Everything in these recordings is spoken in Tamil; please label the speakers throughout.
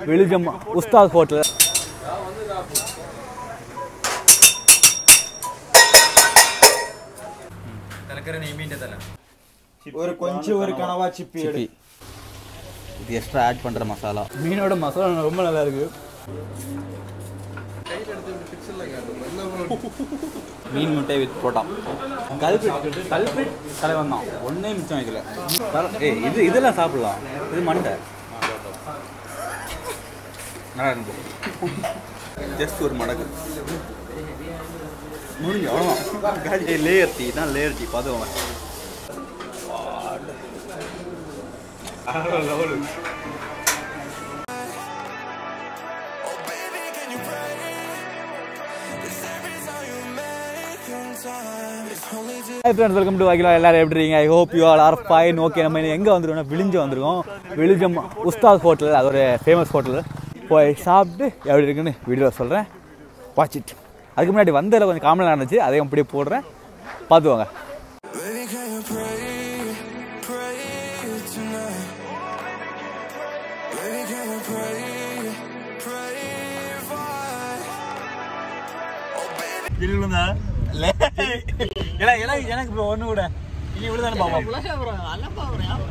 Speaker 1: வெளிஜம் உஸ்தாத் ஹோட்டல்
Speaker 2: തലക്കറി നെയ്മീൻ്റെ തല
Speaker 3: ஒரு கொஞ்சம் ஒரு கனவா சிப்பி எடு
Speaker 1: இது எக்ஸ்ட்ரா ஆட் பண்ணுற மசாலா மீனோட மசாலா ரொம்ப நல்லா இருக்கு மீன் முட்டை வித் புரோட்டா கல்பிட் கல்பிட் தலைவன் தான் ஒன்றே மிச்சம் வைக்கல ஏய் இது இதெல்லாம் சாப்பிடலாம் இது மண்டை நல்லா இருக்கு ஜஸ்ட் ஒரு மடக்கு முடிஞ்சு அவ்வளோதான் லேயர் டீ தான் லேயர் டீ பார்த்துக்கோங்க ஹாய் ஃப்ரெண்ட்ஸ் வெல்கம் டு வாக்கிலா எல்லாரும் எப்படி இருக்கீங்க I hope you all are fine okay நம்ம எங்கே வந்திருக்கோம் விழிஞ்சு வந்திருக்கோம் விழிஞ்சம் உஸ்தாத் ஹோட்டல் அது ஒரு ஃபேமஸ் ஹோட்டல் போய் சாப்பிட்டு எப்படி இருக்குன்னு வீடியோ சொல்கிறேன் வாட்ச் இட் அதுக்கு முன்னாடி வந்ததில் கொஞ்சம் காமெடி நடந்துச்சு அதையும் அப்படியே போடுறேன் பார்த்துவாங்க
Speaker 4: Baby, can you pray, pray tonight? Baby, can you pray, pray for Oh, baby.
Speaker 1: எனக்கு எனக்கு இப்போ ஒன்று கூட நீ இப்படி தானே பார்ப்போம்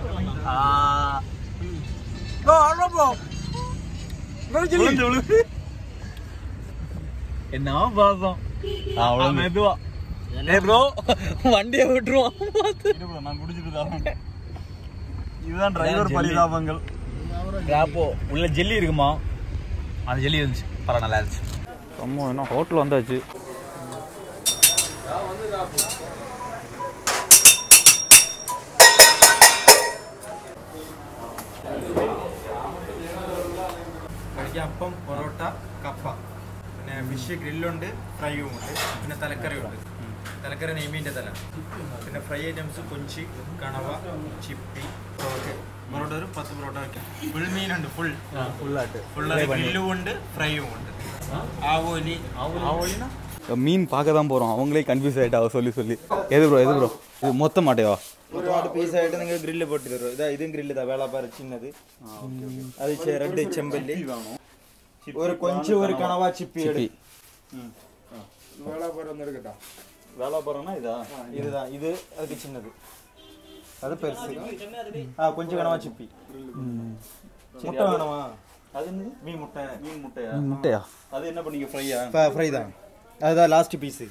Speaker 1: என்ன பாசம் அவ்வளோ மெதுவா ஏ ப்ரோ வண்டியை விட்டுருவோம்
Speaker 3: நான் குடிச்சிட்டு இதுதான் டிரைவர் பரிதாபங்கள்
Speaker 1: அப்போ உள்ள ஜெல்லி இருக்குமா அந்த ஜெல்லி இருந்துச்சு பரவாயில்ல நல்லா இருந்துச்சு ரொம்ப என்ன ஹோட்டல் வந்தாச்சு
Speaker 2: കഴിക്കാൻ അപ്പം പൊറോട്ട കപ്പ പിന്നെ ഫിഷ് ഗ്രില്ലുണ്ട് ഫ്രൈയും ഉണ്ട് പിന്നെ തലക്കറി ഉണ്ട് തലക്കറി നെയ്മീൻ്റെ തല പിന്നെ ഫ്രൈ ഐറ്റംസ് കൊഞ്ചി കണവ ചിപ്പി ഓക്കെ പൊറോട്ട ഒരു പത്ത് പൊറോട്ട വയ്ക്കാം ഫുൾ മീനുണ്ട് ഫുൾ
Speaker 1: ஃபுல்லாட்டு
Speaker 2: ഫുൾ ഗ്രില്ലും ഉണ്ട് ഫ്രൈയും ഉണ്ട് ആവോലി
Speaker 1: ஆவலினா மீன் பார்க்க தான் போகிறோம் அவங்களே கன்ஃபியூஸ் ஆகிட்டா சொல்லி சொல்லி எது ப்ரோ எது ப்ரோ இது மொத்த மாட்டையவா
Speaker 3: ഒരുപാട് പീസ് ആയിട്ട് നിങ്ങൾ ഗ്രില്ല് പൊട്ടി തരും ഇതാ ഇതും ഗ്രില്ല് ഇതാ വേളാപ്പാറ ചിന്നത് അത് ചെ- റെഡ് ചെമ്പല്ലി ഒരു கொஞ்சம் ஒரு கனவா சிப்பி எடு வேளாப்பாறை ஒன்று எடுக்கட்டா
Speaker 1: வேலை போகிறோன்னா இதா
Speaker 3: இதுதான் இது அதுக்கு சின்னது அது பெருசு ஆ கொஞ்சம் கனவா சிப்பி முட்டை வேணுமா
Speaker 1: அது என்னது
Speaker 3: மீன் முட்டை
Speaker 1: மீன் முட்டையா முட்டையா அது என்ன பண்ணீங்க ஃப்ரையா
Speaker 3: ஃப்ரை தான் அதுதான் லாஸ்ட் பீஸு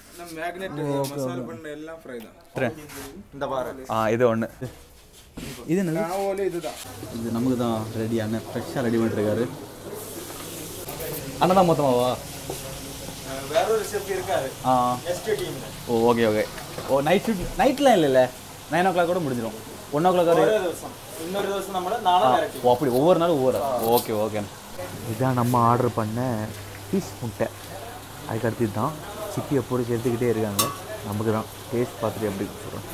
Speaker 3: இந்த பாரு
Speaker 1: ஆ இது ஒன்று இது என்னது இது நமக்கு தான் ரெடி அண்ணன் ஃப்ரெஷ்ஷாக ரெடி பண்ணிருக்காரு அண்ணன் தான் மொத்தமாவா
Speaker 3: வேற ஒரு ரெசிபி இருக்காது
Speaker 1: ஆ
Speaker 3: நெக்ஸ்ட் டீம்ல
Speaker 1: oh okay okay oh night shoot நைட்லாம் இல்லைல்ல நைன் ஓ கிளாக் கூட முடிஞ்சிடும் ஒன் ஓ கிளாக்
Speaker 3: ஒரே ദിവസം இன்னொரு ദിവസം നമ്മൾ നാളെ വരട്ടെ
Speaker 1: ஓ அப்படி ஒவ்வொரு நாளும் ஒவ்வொரு ஓகே ஓகே இதான் நம்ம ஆர்டர் பண்ண பீஸ் முட்டை அதுக்கு அடுத்து தான் சிப்பியை பொறிச்சு எடுத்துக்கிட்டே இருக்காங்க நமக்கு தான் டேஸ்ட் பார்த்துட்டு எப்படி சொல்கிறோம்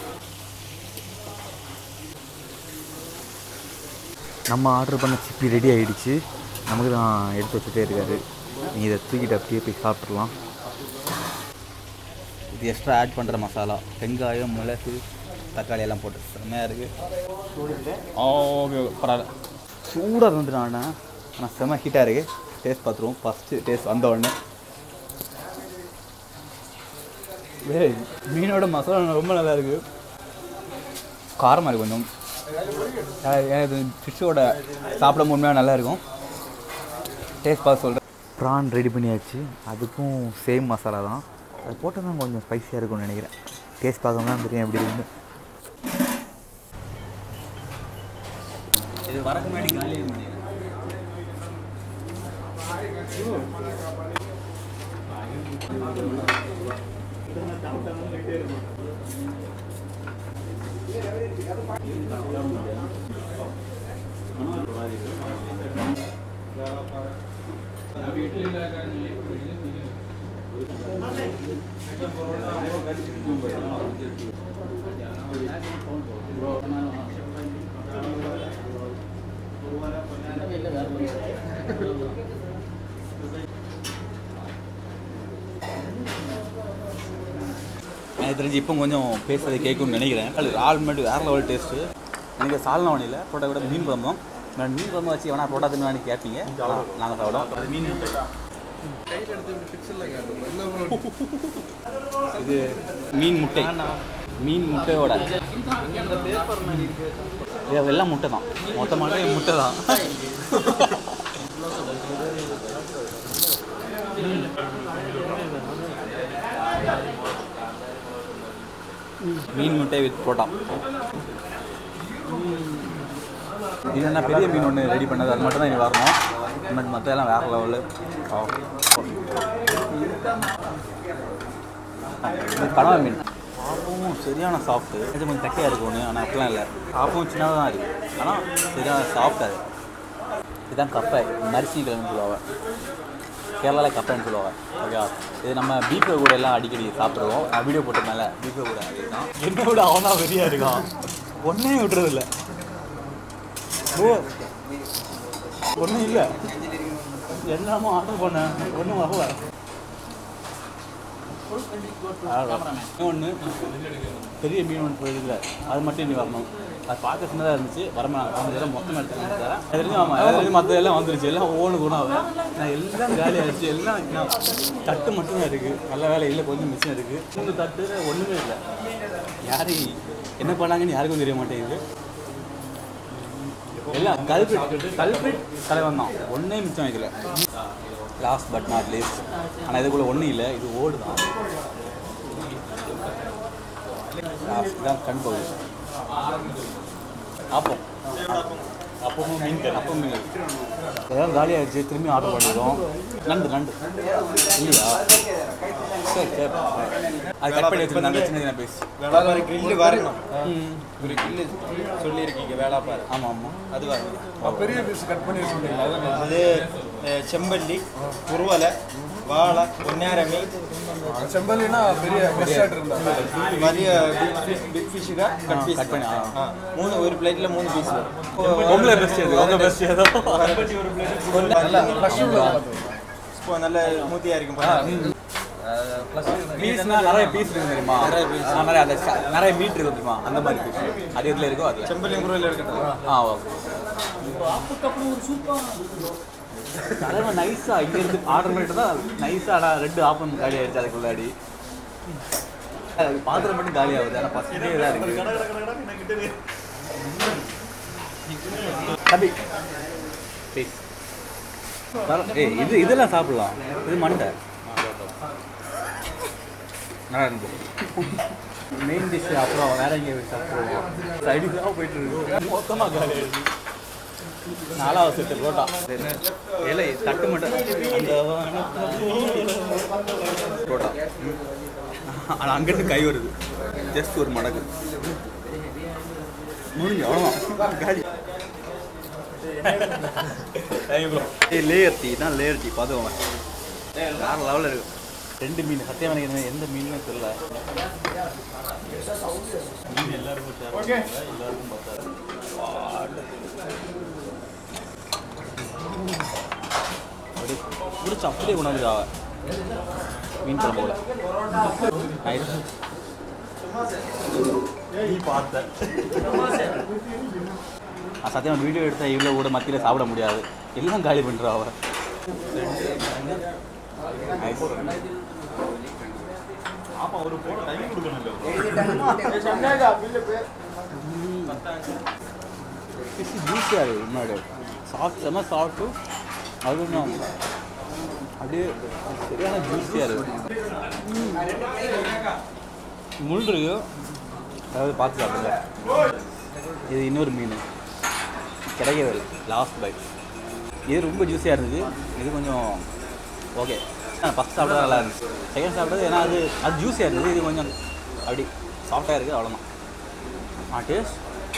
Speaker 1: நம்ம ஆர்டர் பண்ண சிப்பி ரெடி ஆகிடுச்சு நமக்கு தான் எடுத்து வச்சுட்டே இருக்காரு நீ இதை தூக்கிட்டு அப்படியே போய் சாப்பிட்றலாம் இது எக்ஸ்ட்ரா ஆட் பண்ணுற மசாலா வெங்காயம் மிளகு தக்காளி எல்லாம் போட்டு செம்மையாக இருக்குது ஆ ஓகே ஓகே பரவாயில்ல சூடாக இருந்துட்டு ஆனால் ஆனால் செம்ம ஹீட்டாக இருக்குது டேஸ்ட் பார்த்துருவோம் ஃபஸ்ட்டு டேஸ்ட் வந்த உடனே ஏய் மீனோட மசாலா ரொம்ப நல்லா இருக்குது காரமாக இருக்கு கொஞ்சம் அஹ் எனக்கு ஃபிஷ்ஷோட சாப்பிட உண்மையாக நல்லா இருக்கும் டேஸ்ட் பார்த்து சொல்கிறேன் ப்ரான் ரெடி பண்ணியாச்சு அதுக்கும் சேம் மசாலா தான் அது போட்டால் தான் கொஞ்சம் ஸ்பைஸியாக இருக்கும்னு நினைக்கிறேன் டேஸ்ட் பார்க்கணும் தான் தெரியும் எப்படி இருக்குன்னு இது வரக்கு முன்னாடி காலியாக எனக்கு தெரிஞ்சு இப்போ கொஞ்சம் பேசுறது கேட்கும்னு நினைக்கிறேன் அது ஆள் மட்டும் வேறு லெவல் டேஸ்ட்டு எனக்கு சால்னா வணியில் போட்ட விட மீன் குழம்பும் நான் மீன் குழம்பு வச்சு எவனா புரோட்டா தின்னு கேட்பீங்க நாங்கள் சாப்பிடுவோம் அது மீன் இது மீன் முட்டை மீன் முட்டையோட இது எல்லாம் முட்டை தான் மொத்தமாக முட்டை தான் மீன் முட்டை வித் புரோட்டா இது என்ன பெரிய மீன் ஒன்று ரெடி பண்ணது அது மட்டும் தான் இனி வரணும் பட் மற்ற எல்லாம் வேறு லெவலு இது கனவா மீன் ஆப்பமும் சரியான சாஃப்ட்டு இது கொஞ்சம் தக்கையாக இருக்கும் ஒன்று ஆனால் அப்படிலாம் இல்லை ஆப்பமும் சின்னதாக தான் இருக்குது ஆனால் சரியான சாஃப்ட் அது இதுதான் கப்பை மரிசி கிழங்கு சொல்லுவாங்க கேரளாவில் கப்பைன்னு சொல்லுவாங்க ஓகே இது நம்ம பீஃபை கூட எல்லாம் அடிக்கடி சாப்பிடுவோம் நான் வீடியோ போட்டதுனால பீஃபை கூட அதுதான் என்ன விட அவன் தான் வெறியா இருக்கான் ஒன்றே விட்டுறதில்ல ஓ ஒன்றும் இல்லை எல்லாமும் ஆர்டர் பண்ணேன் ஒன்றும் வரல ஒன்று பெரிய மீன் ஒன்று போயிருக்குல்ல அது மட்டும் இனி வரணும் அது பார்க்க சின்னதாக இருந்துச்சு வரமா அவங்க மொத்தமாக எடுத்துக்கிட்டு தரேன் அது தெரியும் ஆமாம் அது தெரியும் மற்ற எல்லாம் வந்துருச்சு எல்லாம் ஒவ்வொன்று குணம் நான் எல்லாம் காலி ஆயிடுச்சு எல்லாம் நான் தட்டு மட்டும்தான் இருக்குது நல்ல வேலை இல்லை கொஞ்சம் மிச்சம் இருக்குது இந்த தட்டு ஒன்றுமே இல்லை யாரு என்ன பண்ணாங்கன்னு யாருக்கும் தெரிய மாட்டேங்குது எல்லாம் கல்பிட் கல்பிட் தலைவன் தான் ஒன்றே மிச்சம் வைக்கல லாஸ்ட் பட் நாட் லீஸ்ட் ஆனால் இதுக்குள்ள ஒன்றும் இல்லை இது ஓடு தான் லாஸ்ட் தான் கண் பகுதி அப்பம் அப்பமும் மீன் கறி அப்பம் மீன் ஏதாவது காலி ஆயிடுச்சு திரும்பி ஆர்டர் பண்ணிடுவோம் நண்டு நண்டு இல்லையா சரி சரி அது கட் பண்ணி வச்சுருந்தாங்க சின்ன சின்ன பீஸ்
Speaker 3: வேளாப்பாறை கிரில்லு வரணும்
Speaker 1: ம்
Speaker 3: ஒரு கிரில்லு சொல்லியிருக்கீங்க வேளாப்பாறை
Speaker 1: ஆமாம் ஆமாம்
Speaker 3: அது வரணும்
Speaker 5: பெரிய பீஸ் கட் பண்ணி வச்சுருந்தீங்களா அதான்
Speaker 3: அது அஹ், செம்பல்லி குருவலை வாழை பொன்னாரமி
Speaker 5: செம்பல்லினா பெரிய ஃப்ரெஷ்ஷாக இருந்தாங்க
Speaker 3: மதிய பிக் ஃபிஷ்ஷுக்கு கட் பீஸ்
Speaker 1: கட் பண்ணி ஆ
Speaker 3: மூணு ஒரு பிளேட்டில் மூணு பீஸ் வரும்
Speaker 1: உங்களை பெஸ்ட் எது உங்கள் பெஸ்ட் ஏதோ
Speaker 3: நல்லா
Speaker 5: ஃப்ரெஷ் உள்ளது
Speaker 3: இப்போ நல்ல ஸ்மூத்தியாக இருக்கும் பாருங்க.
Speaker 1: பீஸ்னா நிறைய பீஸ் இருக்கு தெரியுமா நிறைய பீஸ் நிறைய அந்த ச- நிறைய மீட் இருக்கு தெரியுமா அந்த மாதிரி பீஸ் அது எதுல இருக்கோ அதுல
Speaker 3: செம்பல்லியும் குருவலை இருக்கட்டும்
Speaker 1: ஆ ஓகே தலைவன் நைஸா இங்க இருந்து ஆர்டர் பண்ணிட்டு தான் நைஸா ரெண்டு ஆப்பம் காலி ஆயிடுச்சு அதுக்குள்ளாடி அது பாத்திரம் மட்டும் காலி ஆகுது ஆனால் பசங்க தான் இருக்கு தம்பி ப்ளீஸ் ஏய் இது இதெல்லாம் சாப்பிடலாம் இது மண்டை நல்லா இருந்துச்சு மெயின் டிஷ் அப்புறம் வேற எங்கே சாப்பிடுவோம் சைடிஷாக போயிட்டு இருக்கு மொத்தமாக காலி ஆயிடுச்சு நாலாவது செட்டு புரோட்டா இலை தட்டு மட்டும் அந்த புரோட்டா ஆனால் அங்கிருந்து கை வருது ஜஸ்ட் ஒரு மடக்கு முடிஞ்சு அவ்வளோதான் காலி லேயர் டீ தான் லேயர் டீ பார்த்துக்கோங்க வேறு லெவலில் இருக்கு ரெண்டு மீன் சத்தியம் எனக்கு எந்த மீனுமே தெரியல மீன் எல்லாருக்கும் தேவை எல்லாருக்கும் பார்த்தாரு அப்படியே பிடிச்சி அப்படியே உணவுதா மீன் குழம்போட நைஸ் நீ பார்த்த நான் சத்தியம் வீடியோ எடுத்தா இவ்வளோ கூட மத்தியில் சாப்பிட முடியாது எல்லாம் காலி பண்ணுறா அவ Nice. ஃபிஷ் ஜூஸியாக இருக்குது முன்னாடி சாஃப்ட் செம்ம சாஃப்ட்டு அதுவும் அப்படியே சரியான ஜூஸியாக இருக்குது முள் இருக்கு அதாவது பார்த்து சாப்பிடுங்க இது இன்னொரு மீன் கிடைக்கவே இல்லை லாஸ்ட் பைட் இது ரொம்ப ஜூஸியாக இருந்தது இது கொஞ்சம் ஓகே ஃபஸ்ட் சாப்பிட்டா நல்லா இருந்துச்சு செகண்ட் சாப்பிட்டது ஏன்னா அது அது ஜூஸியாக இருந்தது இது கொஞ்சம் அப்படி சாஃப்டாக இருக்குது அவ்வளோதான் ஆ டேஸ்ட்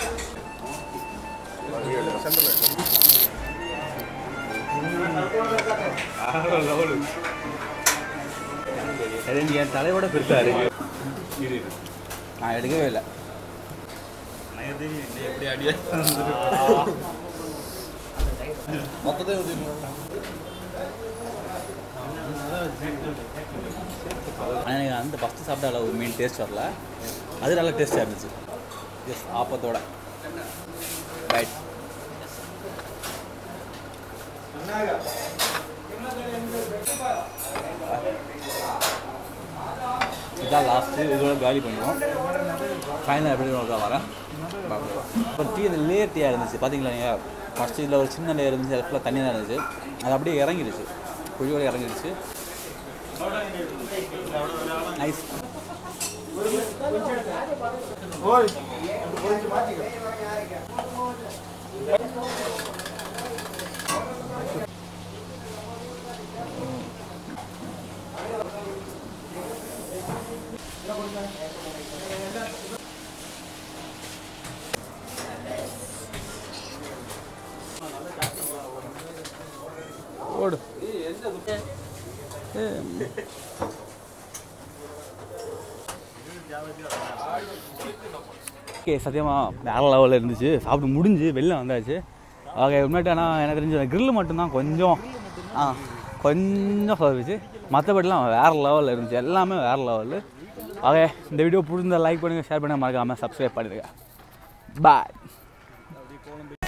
Speaker 1: என் தலையோட பெருசாக இருக்கு நான் எடுக்கவே இல்லை எப்படி அடியா
Speaker 5: மொத்தத்தை
Speaker 1: ஆனால் எனக்கு அந்த ஃபஸ்ட்டு சாப்பிட்ட அளவு மீன் டேஸ்ட் வரல அது நல்ல டேஸ்ட்டாக இருந்துச்சு எஸ் ஆப்பத்தோட ரைட் இதான் லாஸ்ட்டு இதோட காலி பண்ணுவோம் ஃபைனல் எப்படி நோக்கா வரேன் இப்போ டீ அந்த லேயர் டீயாக இருந்துச்சு பார்த்தீங்களா நீங்கள் ஃபஸ்ட்டு இதில் ஒரு சின்ன லேயர் இருந்துச்சு அது ஃபுல்லாக தண்ணி தான் இருந்துச்சு அது அப்படியே இறங்கிடுச்சு குழியோட இறங்கிடுச்சு நைஸ் ஓடு ஓகே சத்தியமாக வேற லெவலில் இருந்துச்சு சாப்பிட்டு முடிஞ்சு வெளில வந்தாச்சு ஓகே உண்மையிட்டு ஆனால் எனக்கு தெரிஞ்ச கிரில் மட்டும்தான் கொஞ்சம் ஆ கொஞ்சம் சொதப்பிச்சு மற்றபடிலாம் வேறு லெவலில் இருந்துச்சு எல்லாமே வேறு லெவலு ஓகே இந்த வீடியோ பிடிச்சிருந்தா லைக் பண்ணுங்கள் ஷேர் பண்ணுங்கள் மறக்காமல் சப்ஸ்கிரைப் பண்ணிடுங்க பாய்